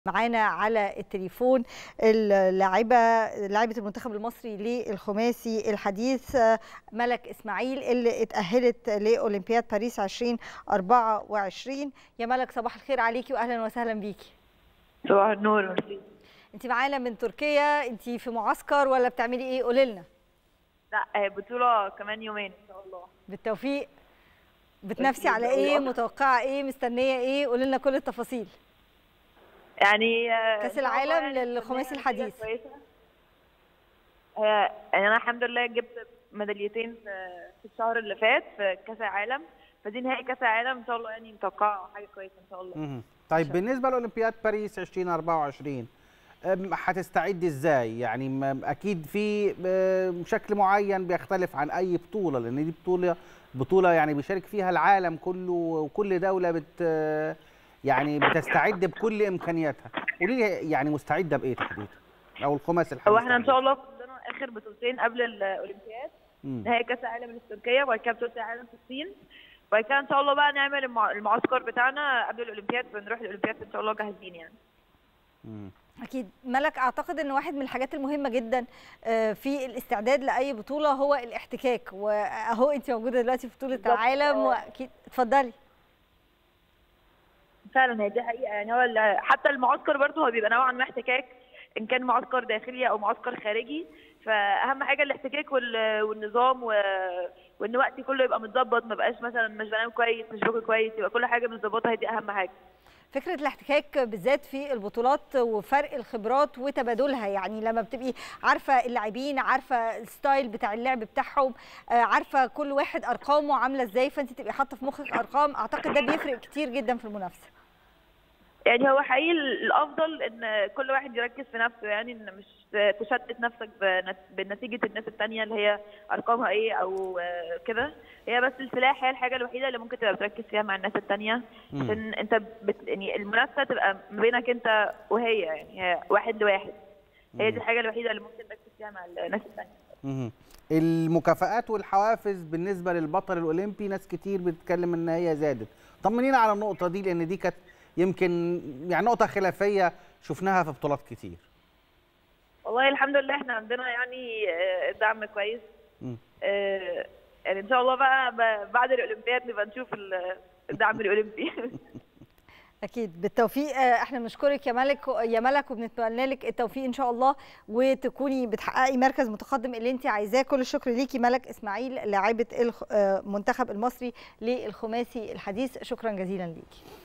معانا على التليفون اللاعبه لاعبه المنتخب المصري للخماسي الحديث ملك اسماعيل اللي اتاهلت لاولمبياد باريس 2024 يا ملك صباح الخير عليكي واهلا وسهلا بيكي صباح النور انت معانا من تركيا انت في معسكر ولا بتعملي ايه قولي لنا لا بطوله كمان يومين ان شاء الله بالتوفيق بتنافسي على ايه متوقعه ايه مستنيه ايه قولي لنا كل التفاصيل يعني كاس العالم للخماسي الحديث هي يعني انا الحمد لله جبت ميداليتين في الشهر اللي فات في كاس العالم فدي نهائي كاس العالم ان شاء الله يعني متوقعه حاجه كويسه ان شاء الله مم. طيب بالنسبه لاولمبياد باريس 2024 هتستعدي ازاي يعني اكيد في شكل معين بيختلف عن اي بطوله لان دي بطوله بطوله يعني بيشارك فيها العالم كله وكل دوله بت يعني بتستعد بكل امكانياتها قولي لي يعني مستعده بايه تحديدا او الخماس الحديث هو احنا ان شاء الله عندنا اخر بطولتين قبل الاولمبياد نهائي كاس العالم اللي في تركيا وبعد كده بطوله العالم في الصين وبعد كده ان شاء الله بقى نعمل المعسكر بتاعنا قبل الاولمبياد بنروح الاولمبياد ان شاء الله جاهزين يعني مم. اكيد ملك اعتقد ان واحد من الحاجات المهمه جدا في الاستعداد لاي بطوله هو الاحتكاك واهو انت موجوده دلوقتي في بطوله العالم واكيد اتفضلي فعلا هي دي حقيقه يعني هو حتى المعسكر برضه هو بيبقى نوعا ما احتكاك ان كان معسكر داخلي او معسكر خارجي فاهم حاجه الاحتكاك والنظام وان وقتي كله يبقى متظبط ما بقاش مثلا مش بنام كويس مش باكل كويس يبقى كل حاجه متظبطه هي دي اهم حاجه فكره الاحتكاك بالذات في البطولات وفرق الخبرات وتبادلها يعني لما بتبقي عارفه اللاعبين عارفه الستايل بتاع اللعب بتاعهم عارفه كل واحد ارقامه عامله ازاي فانت تبقي حاطه في مخك ارقام اعتقد ده بيفرق كتير جدا في المنافسه يعني هو حقيقي الافضل ان كل واحد يركز في نفسه يعني ان مش تشتت نفسك بنتيجه الناس الثانيه اللي هي ارقامها ايه او كده هي بس السلاح هي الحاجه الوحيده اللي ممكن تبقى بتركز فيها مع الناس الثانيه عشان انت بت يعني المنافسه تبقى ما بينك انت وهي يعني هي واحد لواحد هي دي الحاجه الوحيده اللي ممكن تركز فيها مع الناس الثانيه المكافآت والحوافز بالنسبه للبطل الاولمبي ناس كتير بتتكلم ان هي زادت طمنينا على النقطه دي لان دي كانت يمكن يعني نقطه خلافيه شفناها في بطولات كتير والله الحمد لله احنا عندنا يعني دعم كويس يعني ان شاء الله بقى بعد الاولمبياد نبقى نشوف الدعم الاولمبي اكيد بالتوفيق احنا بنشكرك يا ملك يا ملك وبنتمنى لك التوفيق ان شاء الله وتكوني بتحققي مركز متقدم اللي انت عايزاه كل الشكر ليكي ملك اسماعيل لاعبه المنتخب المصري للخماسي الحديث شكرا جزيلا ليكي